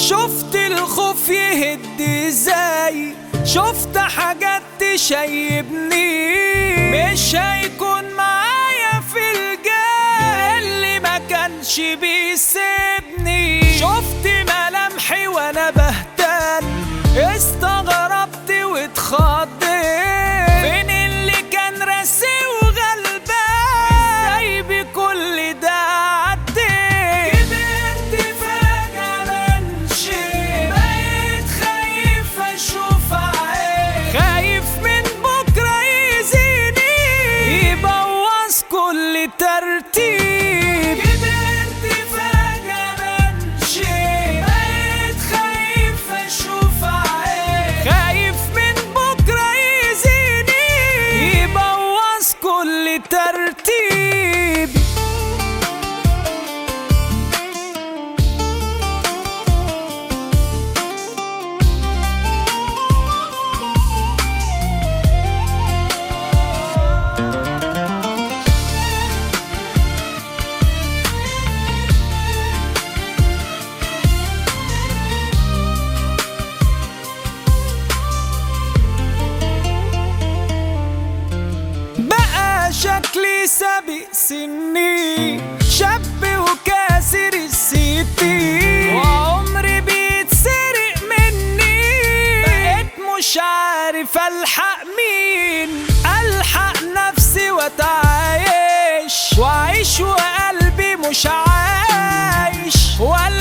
شفت الخوف يهد ازاي شفت حاجات تشيبني مش هيكون معايا في الجاي اللي ما كانش بيسيبني شفت ملامحي وانا بهتان استغربت واتخضيت فين اللي كان راسي وغلبان زي بكل ده عديت كبرت فجأة منشي بقيت خايف اشوف عين خايف من بكرة يزيني يبوظ كل ترتيب كبرت فجأة منشي بقيت خايف اشوف عين خايف من بكرة يزيني يبوظ كل ترتيب بقى شكلي سابق سني شاب وكاسر الستين وعمري بيتسرق مني بقيت مش عارف الحق مين الحق نفسي واتعايش واعيش وقلبي مش عايش ولا